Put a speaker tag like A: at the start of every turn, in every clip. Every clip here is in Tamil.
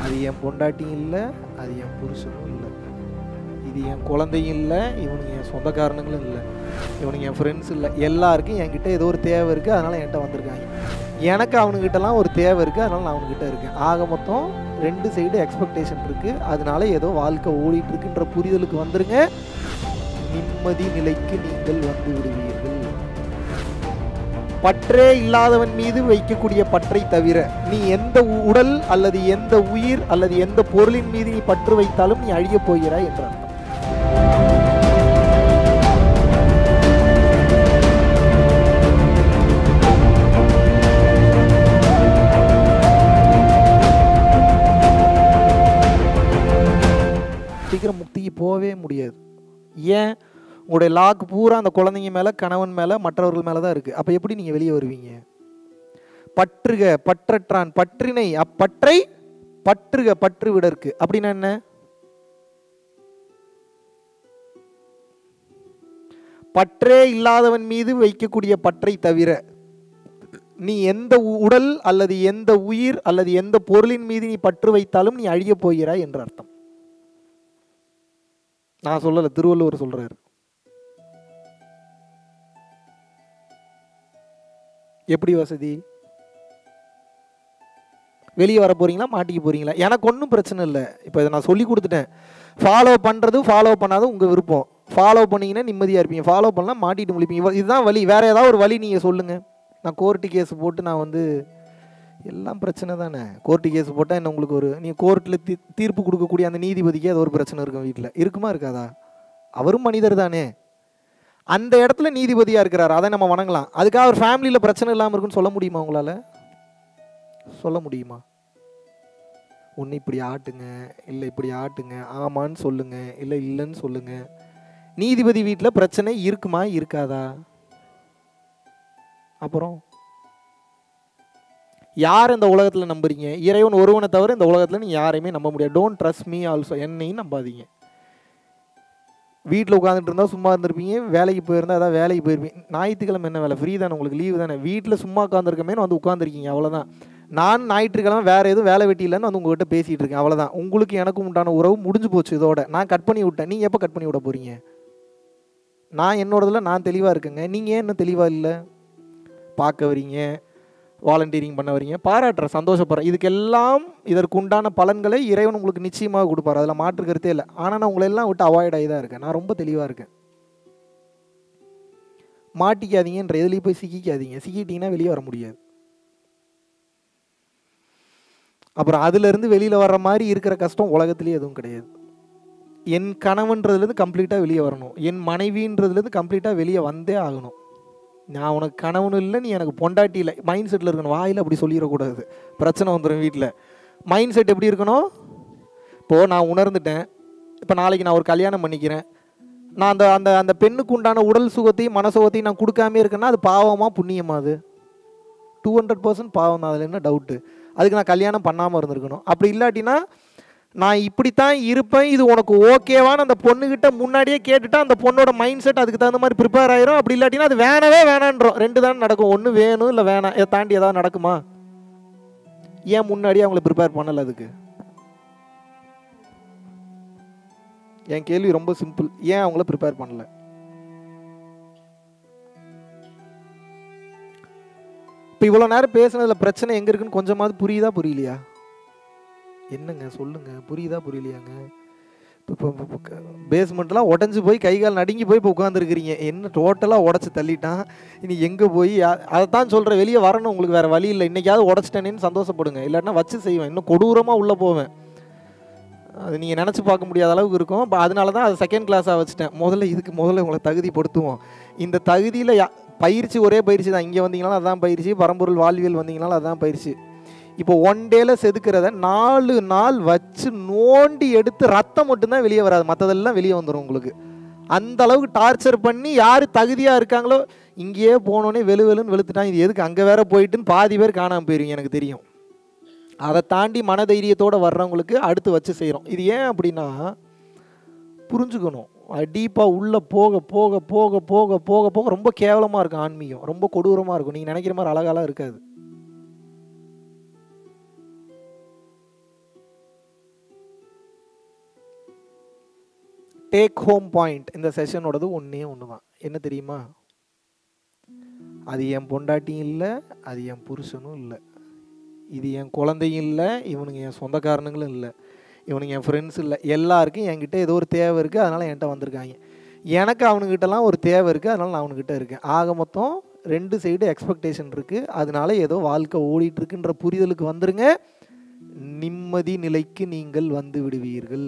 A: அது என் பொண்டாட்டியும் இல்லை அது என் புருஷனும் இல்லை இது என் குழந்தையும் இல்லை இவனுங்க என் சொந்தக்காரனுங்களும் இல்லை இவனுங்க என் ஃப்ரெண்ட்ஸ் இல்லை எல்லாருக்கும் என்கிட்ட ஏதோ ஒரு தேவை இருக்குது அதனால் என்கிட்ட வந்திருக்காங்க எனக்கு அவனுக்கிட்டலாம் ஒரு தேவை இருக்குது அதனால் நான் அவனுக்கிட்ட இருக்கேன் ஆக மொத்தம் ரெண்டு சைடு எக்ஸ்பெக்டேஷன் இருக்குது அதனால ஏதோ வாழ்க்கை ஓடிட்டு இருக்குன்ற புரிதலுக்கு வந்துருங்க நிம்மதி நிலைக்கு நீங்கள் வந்து விடுவீர்கள் பற்றே இல்லாதவன் மீது வைக்கக்கூடிய பற்றை தவிர நீ எந்த உ- உடல் அல்லது எந்த உயிர் அல்லது எந்த பொருளின் மீது நீ பற்று வைத்தாலும் நீ அழியப் போகிறாய் என்ற அர்த்தம் சீக்கிரம் முக்திக்கு போகவே முடியாது ஏன் உங்களுடைய லாக் பூரா அந்த குழந்தைங்க மேலே கணவன் மேலே மற்றவர்கள் மேலே தான் இருக்குது அப்போ எப்படி நீங்கள் வெளியே வருவீங்க பற்றுக பற்றற்றான் பற்றினை அப்பற்றை பற்றுக பற்று விடற்கு அப்படின்னா என்ன பற்றே இல்லாதவன் மீது வைக்கக்கூடிய பற்றை தவிர நீ எந்த உ- உடல் அல்லது எந்த உயிர் அல்லது எந்த பொருளின் மீது நீ பற்று வைத்தாலும் நீ அழியப் போகிறாய் என்ற அர்த்தம் நான் சொல்லல திருவள்ளுவர் சொல்றாரு எப்படி வசதி வெளியே வர போறீங்களா மாட்டிக்க போறீங்களா எனக்கு ஒன்றும் பிரச்சனை இல்லை இப்போ இதை நான் சொல்லி கொடுத்துட்டேன் ஃபாலோ பண்ணுறது ஃபாலோ பண்ணாத உங்கள் விருப்பம் ஃபாலோ பண்ணீங்கன்னா நிம்மதியாக இருப்பீங்க ஃபாலோ பண்ணலாம் மாட்டிட்டு முழிப்பீங்க இவ- இதுதான் வழி வேற ஏதாவது ஒரு வழி நீங்கள் சொல்லுங்கள் நான் கோர்ட்டு கேஸ் போட்டு நான் வந்து எல்லாம் பிரச்சனை தானே கோர்ட்டு கேஸ் போட்டால் என்ன உங்களுக்கு ஒரு நீங்கள் கோர்ட்டில் தீ தீர்ப்பு கொடுக்கக்கூடிய அந்த நீதிபதிக்கு அது ஒரு பிரச்சனை இருக்கும் வீட்டில் இருக்குமா இருக்காதா அவரும் மனிதர் தானே அந்த இடத்துல நீதிபதியாக இருக்கிறார் அதை நம்ம வணங்கலாம் அதுக்காக அவர் ஃபேமிலியில் பிரச்சனை இல்லாமல் இருக்குன்னு சொல்ல முடியுமா உங்களால் சொல்ல முடியுமா ஒன்று இப்படி ஆட்டுங்க இல்லை இப்படி ஆட்டுங்க ஆமான்னு சொல்லுங்க இல்லை இல்லைன்னு சொல்லுங்க நீதிபதி வீட்டில் பிரச்சனை இருக்குமா இருக்காதா அப்புறம் யார் இந்த உலகத்தில் நம்புறீங்க இறைவன் ஒருவனை தவிர இந்த உலகத்தில் நீ யாரையுமே நம்ப முடியாது டோன்ட் ட்ரஸ்ட் மீ ஆல்சோ என்னையும் நம்பாதீங்க வீட்டில் உட்காந்துட்டு இருந்தால் சும்மா இருந்திருப்பீங்க வேலைக்கு போயிருந்தா அதான் வேலைக்கு போயிருப்பீங்க ஞாயிற்றுக்கிழமை என்ன வேலை ஃப்ரீ தானே உங்களுக்கு லீவு தானே வீட்டில் சும்மா உட்காந்துருக்கமேனு வந்து உட்காந்துருக்கீங்க அவ்வளோதான் நான் ஞாயிற்றுக்கிழமை வேறு எதுவும் வேலை வெட்டி இல்லைன்னு வந்து உங்ககிட்ட பேசிகிட்டு இருக்கேன் அவ்வளோதான் உங்களுக்கு எனக்கும் உண்டான உறவு முடிஞ்சு போச்சு இதோட நான் கட் பண்ணி விட்டேன் நீங்கள் எப்போ கட் பண்ணி விட போகிறீங்க நான் என்னோடதுல நான் தெளிவாக இருக்கேங்க நீங்கள் ஏன் இன்னும் தெளிவாக இல்லை பார்க்க வரீங்க வாலண்டியரிங் பண்ண வரீங்க பாராட்டுறேன் சந்தோஷப்படுறேன் இதுக்கெல்லாம் இதற்கு உண்டான பலன்களை இறைவன் உங்களுக்கு நிச்சயமாக கொடுப்பார் அதில் மாற்று கருத்தே இல்லை ஆனால் நான் உங்களை எல்லாம் விட்டு அவாய்ட் ஆகி தான் இருக்கேன் நான் ரொம்ப தெளிவாக இருக்கேன் மாட்டிக்காதீங்கன்ற எதுலேயும் போய் சிக்கிக்காதீங்க சிக்கிட்டீங்கன்னா வெளியே வர முடியாது அப்புறம் அதுலேருந்து வெளியில் வர்ற மாதிரி இருக்கிற கஷ்டம் உலகத்துலேயே எதுவும் கிடையாது என் கணவன்றதுலேருந்து கம்ப்ளீட்டாக வெளியே வரணும் என் மனைவின்றதுலேருந்து கம்ப்ளீட்டாக வெளியே வந்தே ஆகணும் நான் உனக்கு கணவனும் இல்லை நீ எனக்கு பொண்டாட்டி இல்லை மைண்ட் செட்டில் இருக்கணும் வாயில் அப்படி சொல்லிடக்கூடாது பிரச்சனை வந்துடும் வீட்டில் மைண்ட் செட் எப்படி இருக்கணும் இப்போது நான் உணர்ந்துட்டேன் இப்போ நாளைக்கு நான் ஒரு கல்யாணம் பண்ணிக்கிறேன் நான் அந்த அந்த அந்த பெண்ணுக்கு உண்டான உடல் சுகத்தையும் மனசுகத்தையும் நான் கொடுக்காம இருக்கேன்னா அது பாவமா புண்ணியமா அது டூ ஹண்ட்ரட் பர்சன்ட் பாவம் தான் அதில் என்ன டவுட்டு அதுக்கு நான் கல்யாணம் பண்ணாமல் இருந்திருக்கணும் அப்படி இல்லாட்டினா நான் இப்படித்தான் இருப்பேன் இது உனக்கு ஓகேவான்னு அந்த பொண்ணுகிட்ட முன்னாடியே கேட்டுட்டா அந்த பொண்ணோட மைண்ட் செட் அதுக்கு தகுந்த மாதிரி ப்ரிப்பேர் ஆயிரும் அப்படி இல்லாட்டினா அது வேணவே வேணான்றோம் ரெண்டு தான் நடக்கும் ஒன்று வேணும் இல்லை வேணாம் இதை தாண்டி ஏதாவது நடக்குமா ஏன் முன்னாடியே அவங்கள ப்ரிப்பேர் பண்ணல அதுக்கு என் கேள்வி ரொம்ப சிம்பிள் ஏன் அவங்கள ப்ரிப்பேர் பண்ணல இப்போ இவ்வளோ நேரம் பேசுனதுல பிரச்சனை எங்கே இருக்குன்னு கொஞ்சமாவது புரியுதா புரியலையா என்னங்க சொல்லுங்க புரியுதா புரியலையாங்க இப்போ இப்போ பேஸ்மெண்ட்லாம் உடஞ்சி போய் கை கால் நடுங்கி போய் இப்போ உட்காந்துருக்கிறீங்க என்ன டோட்டலாக உடச்சி தள்ளிட்டான் இனி எங்கே போய் அதை தான் சொல்கிறேன் வெளியே வரணும் உங்களுக்கு வேறு வழி இல்லை இன்றைக்காவது உடச்சிட்டேனேன்னு சந்தோஷப்படுங்க இல்லாட்டினா வச்சு செய்வேன் இன்னும் கொடூரமாக உள்ளே போவேன் அது நீங்கள் நினச்சி பார்க்க முடியாத அளவுக்கு இருக்கும் இப்போ அதனால தான் அது செகண்ட் கிளாஸாக வச்சுட்டேன் முதல்ல இதுக்கு முதல்ல உங்களை தகுதிப்படுத்துவோம் இந்த தகுதியில் யா பயிற்சி ஒரே பயிற்சி தான் இங்கே வந்தீங்கனாலும் அதான் பயிற்சி பரம்பொருள் வாழ்வியல் வந்தீங்கனாலும் அதான் பயிற்சி இப்போ ஒன் டேல செதுக்கிறத நாலு நாள் வச்சு நோண்டி எடுத்து ரத்தம் மட்டும்தான் வெளியே வராது மற்றதெல்லாம் வெளியே வந்துடும் உங்களுக்கு அந்த அளவுக்கு டார்ச்சர் பண்ணி யார் தகுதியாக இருக்காங்களோ இங்கேயே போனோடனே வெளு வெளுன்னு வெளுத்துட்டான் இது எதுக்கு அங்கே வேற போயிட்டுன்னு பாதி பேர் காணாமல் போயிருவீங்க எனக்கு தெரியும் அதை தாண்டி மனதைரியத்தோடு வர்றவங்களுக்கு அடுத்து வச்சு செய்கிறோம் இது ஏன் அப்படின்னா புரிஞ்சுக்கணும் டீப்பாக உள்ளே போக போக போக போக போக போக ரொம்ப கேவலமாக இருக்கும் ஆன்மீகம் ரொம்ப கொடூரமாக இருக்கும் நீங்கள் நினைக்கிற மாதிரி அழகாலாம் இருக்காது டேக் ஹோம் பாயிண்ட் இந்த செஷனோடது ஒன்றே ஒன்று தான் என்ன தெரியுமா அது என் பொண்டாட்டியும் இல்லை அது என் புருஷனும் இல்லை இது என் குழந்தையும் இல்லை இவனுங்க என் சொந்தக்காரனுங்களும் இல்லை இவனுங்க என் ஃப்ரெண்ட்ஸ் இல்லை எல்லாருக்கும் என்கிட்ட ஏதோ ஒரு தேவை இருக்குது அதனால் என்கிட்ட வந்திருக்காங்க எனக்கு அவனுக்கிட்டலாம் ஒரு தேவை இருக்குது அதனால் நான் அவனுக்கிட்ட இருக்கேன் ஆக மொத்தம் ரெண்டு சைடு எக்ஸ்பெக்டேஷன் இருக்குது அதனால ஏதோ வாழ்க்கை ஓடிட்டு இருக்குன்ற புரிதலுக்கு வந்துருங்க நிம்மதி நிலைக்கு நீங்கள் வந்து விடுவீர்கள்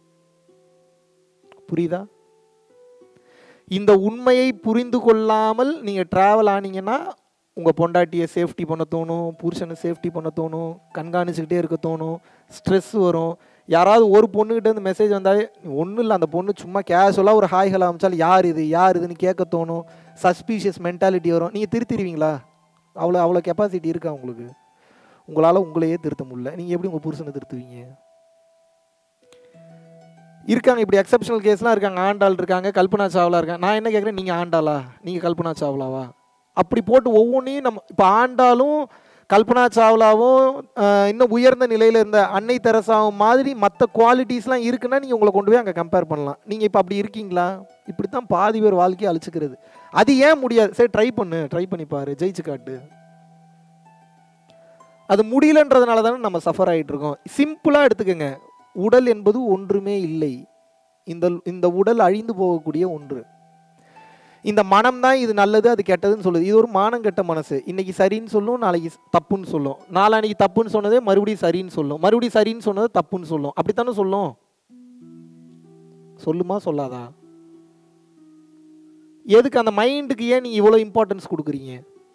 A: புரியுதா இந்த உண்மையை புரிந்து கொள்ளாமல் நீங்கள் ட்ராவல் ஆனீங்கன்னா உங்கள் பொண்டாட்டியை சேஃப்டி பண்ண தோணும் புருஷனை சேஃப்டி பண்ண தோணும் கண்காணிச்சுக்கிட்டே இருக்க தோணும் ஸ்ட்ரெஸ் வரும் யாராவது ஒரு பொண்ணுகிட்ட இருந்து மெசேஜ் வந்தாலே ஒன்றும் இல்லை அந்த பொண்ணு சும்மா கேஷுவலாக ஒரு ஹாய் ஹலோ அமைச்சாலும் யார் இது யார் இதுன்னு கேட்க தோணும் சஸ்பீஷியஸ் மென்டாலிட்டி வரும் நீங்கள் திருத்திடுவீங்களா அவ்வளோ அவ்வளோ கெப்பாசிட்டி இருக்கா உங்களுக்கு உங்களால் உங்களையே திருத்த முடியல நீங்கள் எப்படி உங்கள் புருஷனை திருத்துவீங்க இருக்காங்க இப்படி எக்ஸப்ஷனல் கேஸ்லாம் இருக்காங்க ஆண்டாள் இருக்காங்க கல்பனா சாவ்லா இருக்காங்க நான் என்ன கேட்குறேன் நீங்கள் ஆண்டாளா நீங்கள் கல்பனா சாவ்லாவா அப்படி போட்டு ஒவ்வொன்றையும் நம்ம இப்போ ஆண்டாலும் கல்பனா சாவ்லாவும் ஆஹ், இன்னும் உயர்ந்த நிலையில் இருந்த அன்னை தெரசாவும் மாதிரி மற்ற குவாலிட்டிஸ்லாம் இருக்குன்னா நீங்கள் உங்களை கொண்டு போய் அங்கே கம்பேர் பண்ணலாம் நீங்கள் இப்போ அப்படி இருக்கீங்களா இப்படி தான் பாதி பேர் வாழ்க்கையை அழிச்சுக்கிறது அது ஏன் முடியாது சரி ட்ரை பண்ணு ட்ரை பண்ணி பாரு ஜெயிச்சு காட்டு அது முடியலன்றதுனால தானே நம்ம சஃபர் ஆகிட்டு இருக்கோம் சிம்பிளாக எடுத்துக்கோங்க உடல் என்பது ஒன்றுமே இல்லை இந்த இந்த உடல் அழிந்து போகக்கூடிய ஒன்று இந்த மனம் தான் இது நல்லது அது கெட்டதுன்னு சொல்லுது இது ஒரு மானம் கெட்ட மனசு இன்னைக்கு சரின்னு சொல்லும் நாளைக்கு தப்புன்னு சொல்லும் நாளான்னைக்கு தப்புன்னு சொன்னதே மறுபடியும் சரின்னு சொல்லும் மறுபடியும் சரின்னு சொன்னது தப்புன்னு சொல்லும் அப்படித்தானே சொல்லும் சொல்லுமா சொல்லாதா எதுக்கு அந்த மைண்டுக்கு ஏன் நீங்க இவ்வளோ இம்பார்ட்டன்ஸ் கொடுக்குறீங்க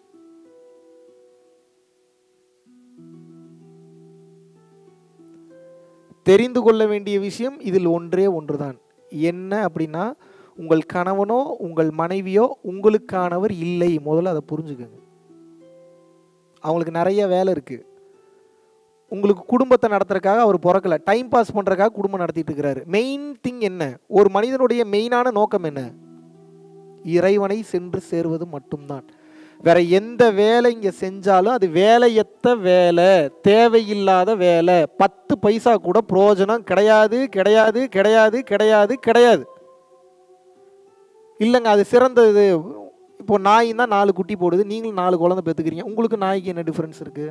A: தெரிந்து கொள்ள வேண்டிய விஷயம் இதில் ஒன்றே ஒன்றுதான் என்ன அப்படின்னா உங்கள் கணவனோ உங்கள் மனைவியோ உங்களுக்கானவர் இல்லை முதல்ல அதை புரிஞ்சுக்கோங்க அவங்களுக்கு நிறைய வேலை இருக்கு உங்களுக்கு குடும்பத்தை நடத்துறதுக்காக அவர் பிறக்கல டைம் பாஸ் பண்ணுறதுக்காக குடும்பம் நடத்திட்டு இருக்கிறாரு மெயின் திங் என்ன ஒரு மனிதனுடைய மெயினான நோக்கம் என்ன இறைவனை சென்று சேர்வது மட்டும்தான் வேற எந்த வேலை இங்க செஞ்சாலும் அது வேலையத்த வேலை தேவையில்லாத வேலை பத்து பைசா கூட பிரயோஜனம் கிடையாது கிடையாது கிடையாது கிடையாது கிடையாது இல்லைங்க அது சிறந்தது இப்போ நாய் தான் நாலு குட்டி போடுது நீங்களும் நாலு குழந்தை பெற்றுக்கிறீங்க உங்களுக்கு நாய்க்கு என்ன டிஃப்ரென்ஸ் இருக்கு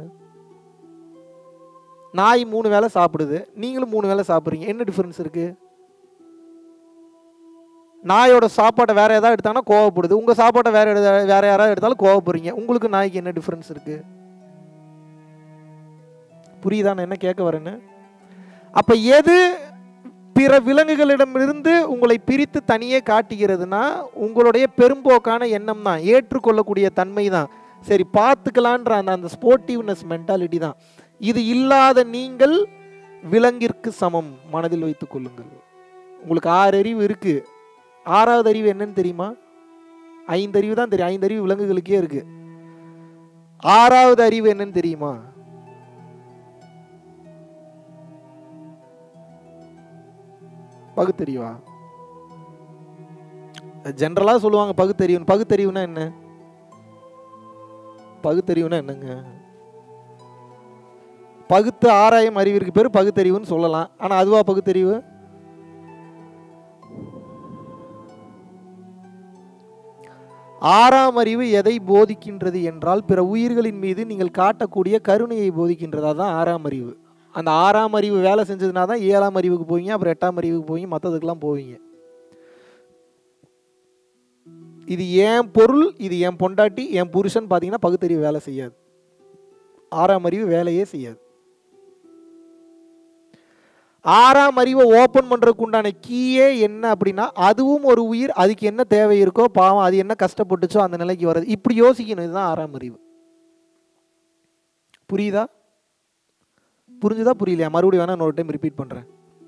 A: நாய் மூணு வேளை சாப்பிடுது நீங்களும் மூணு வேளை சாப்பிட்றீங்க என்ன டிஃப்ரென்ஸ் இருக்கு நாயோட சாப்பாட்டை வேற ஏதாவது எடுத்தாங்கன்னா கோவப்படுது உங்க சாப்பாட்டை வேற எடு- வேற யாராவது எடுத்தாலும் கோவப்படுறீங்க உங்களுக்கு நாய்க்கு என்ன டிஃப்ரென்ஸ் இருக்கு புரியுதா நான் என்ன கேட்க வரேன்னு அப்ப எது பிற விலங்குகளிடமிருந்து உங்களை பிரித்து தனியே காட்டுகிறதுனா உங்களுடைய பெரும்போக்கான எண்ணம் தான் ஏற்றுக்கொள்ளக்கூடிய தன்மை தான் சரி பார்த்துக்கலான்ற அந்த அந்த ஸ்போர்ட்டிவ்னஸ் மென்டாலிட்டி தான் இது இல்லாத நீங்கள் விலங்கிற்கு சமம் மனதில் வைத்துக் கொள்ளுங்கள் உங்களுக்கு ஆறு அறிவு இருக்கு ஆறாவது அறிவு என்னன்னு தெரியுமா ஐந்து அறிவு தான் தெரியும் ஐந்து அறிவு விலங்குகளுக்கே இருக்கு ஆறாவது அறிவு என்னன்னு தெரியுமா பகுத்தறிவா ஜென்ரலாக சொல்லுவாங்க பகுத்தறிவு பகுத்தறிவுனா என்ன பகுத்தறிவுனா என்னங்க பகுத்து ஆராயம் அறிவிற்கு பேர் பகுத்தறிவுன்னு சொல்லலாம் ஆனால் அதுவா பகுத்தறிவு ஆறாம் அறிவு எதை போதிக்கின்றது என்றால் பிற உயிர்களின் மீது நீங்கள் காட்டக்கூடிய கருணையை போதிக்கின்றது அதான் ஆறாம் அறிவு அந்த ஆறாம் அறிவு வேலை செஞ்சதுனா தான் ஏழாம் அறிவுக்கு போவீங்க அப்புறம் எட்டாம் அறிவுக்கு போவீங்க மற்றதுக்கெல்லாம் போவீங்க இது என் பொருள் இது என் பொண்டாட்டி என் புருஷன் பார்த்தீங்கன்னா பகுத்தறிவு வேலை செய்யாது ஆறாம் அறிவு வேலையே செய்யாது ஆறாம் அறிவை ஓப்பன் பண்ணுறதுக்கு உண்டான கீயே என்ன அப்படின்னா அதுவும் ஒரு உயிர் அதுக்கு என்ன தேவை இருக்கோ பாவம் அது என்ன கஷ்டப்பட்டுச்சோ அந்த நிலைக்கு வருது இப்படி யோசிக்கணும் இதுதான் ஆறாம் அறிவு புரியுதா புரிஞ்சுதா புரியலையா மறுபடியும் வேணா இன்னொரு டைம் ரிப்பீட் பண்ணுறேன்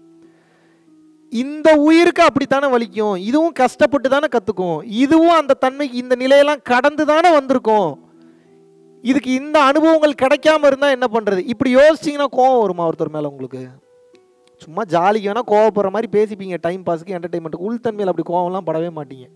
A: இந்த உயிருக்கு அப்படித்தானே வலிக்கும் இதுவும் கஷ்டப்பட்டு தானே கற்றுக்கும் இதுவும் அந்த தன்மைக்கு இந்த நிலையெல்லாம் கடந்து தானே வந்திருக்கும் இதுக்கு இந்த அனுபவங்கள் கிடைக்காம இருந்தால் என்ன பண்ணுறது இப்படி யோசிச்சிங்கன்னா கோவம் வருமா ஒருத்தர் மேலே உங்களுக்கு சும்மா ஜாலிக்கு வேணால் கோவப்படுற மாதிரி பேசிப்பீங்க டைம் பாஸ்க்கு என்டர்டைன்மெண்ட்டுக்கு உள்தன்மையில் அப்படி கோவம்லாம் படவே மாட்டீங்க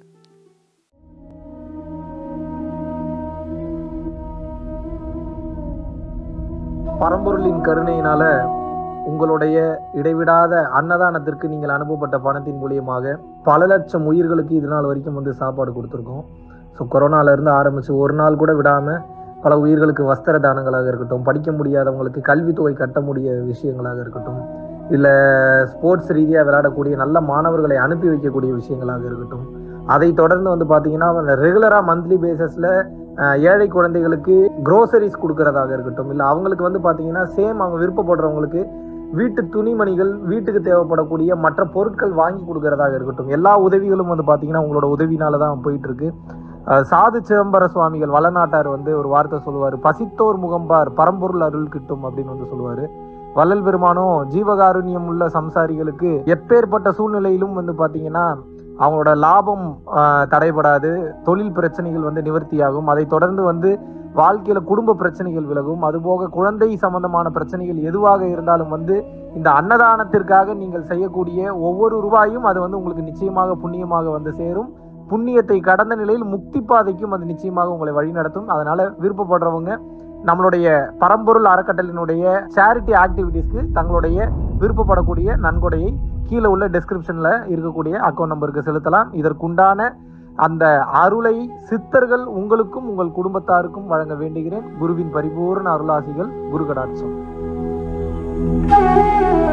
A: பரம்பொருளின் கருணையினால உங்களுடைய இடைவிடாத அன்னதானத்திற்கு நீங்கள் அனுப்பப்பட்ட பணத்தின் மூலியமாக பல லட்சம் உயிர்களுக்கு இது நாள் வரைக்கும் வந்து சாப்பாடு கொடுத்துருக்கோம் ஸோ கொரோனால இருந்து ஆரம்பிச்சு ஒரு நாள் கூட விடாம பல உயிர்களுக்கு வஸ்திர தானங்களாக இருக்கட்டும் படிக்க முடியாதவங்களுக்கு கல்வித்தொகை கட்ட முடிய விஷயங்களாக இருக்கட்டும் இல்லை ஸ்போர்ட்ஸ் ரீதியாக விளையாடக்கூடிய நல்ல மாணவர்களை அனுப்பி வைக்கக்கூடிய விஷயங்களாக இருக்கட்டும் அதை தொடர்ந்து வந்து பார்த்தீங்கன்னா ரெகுலராக மந்த்லி பேசிஸில் ஏழை குழந்தைகளுக்கு க்ரோசரிஸ் கொடுக்கறதாக இருக்கட்டும் இல்லை அவங்களுக்கு வந்து பார்த்தீங்கன்னா சேம் அவங்க விருப்பப்படுறவங்களுக்கு வீட்டு துணிமணிகள் வீட்டுக்கு தேவைப்படக்கூடிய மற்ற பொருட்கள் வாங்கி கொடுக்கறதாக இருக்கட்டும் எல்லா உதவிகளும் வந்து பார்த்தீங்கன்னா உங்களோட உதவினால தான் போயிட்டு இருக்கு அஹ் சாது சிதம்பர சுவாமிகள் வளநாட்டார் வந்து ஒரு வார்த்தை சொல்லுவார் பசித்தோர் முகம்பார் பரம்பொருள் அருள் கிட்டும் அப்படின்னு வந்து சொல்லுவாரு வள்ளல் பெருமானும் ஜீவகாருண்யம் உள்ள சம்சாரிகளுக்கு எப்பேற்பட்ட சூழ்நிலையிலும் வந்து பாத்தீங்கன்னா அவங்களோட லாபம் ஆஹ், தடைபடாது தொழில் பிரச்சனைகள் வந்து நிவர்த்தியாகும் அதை தொடர்ந்து வந்து வாழ்க்கையில குடும்ப பிரச்சனைகள் விலகும் அதுபோக குழந்தை சம்பந்தமான பிரச்சனைகள் எதுவாக இருந்தாலும் வந்து இந்த அன்னதானத்திற்காக நீங்கள் செய்யக்கூடிய ஒவ்வொரு ரூபாயும் அது வந்து உங்களுக்கு நிச்சயமாக புண்ணியமாக வந்து சேரும் புண்ணியத்தை கடந்த நிலையில் முக்தி பாதைக்கும் அது நிச்சயமாக உங்களை வழிநடத்தும் அதனால விருப்பப்படுறவங்க நம்மளுடைய பரம்பொருள் அறக்கட்டளினுடைய சேரிட்டி ஆக்டிவிட்டீஸ்க்கு தங்களுடைய விருப்பப்படக்கூடிய நன்கொடையை கீழே உள்ள டெஸ்கிரிப்ஷன்ல இருக்கக்கூடிய அக்கௌண்ட் நம்பருக்கு செலுத்தலாம் இதற்குண்டான அந்த அருளை சித்தர்கள் உங்களுக்கும் உங்கள் குடும்பத்தாருக்கும் வழங்க வேண்டுகிறேன் குருவின் பரிபூர்ண அருளாசிகள் குரு கடாட்சம்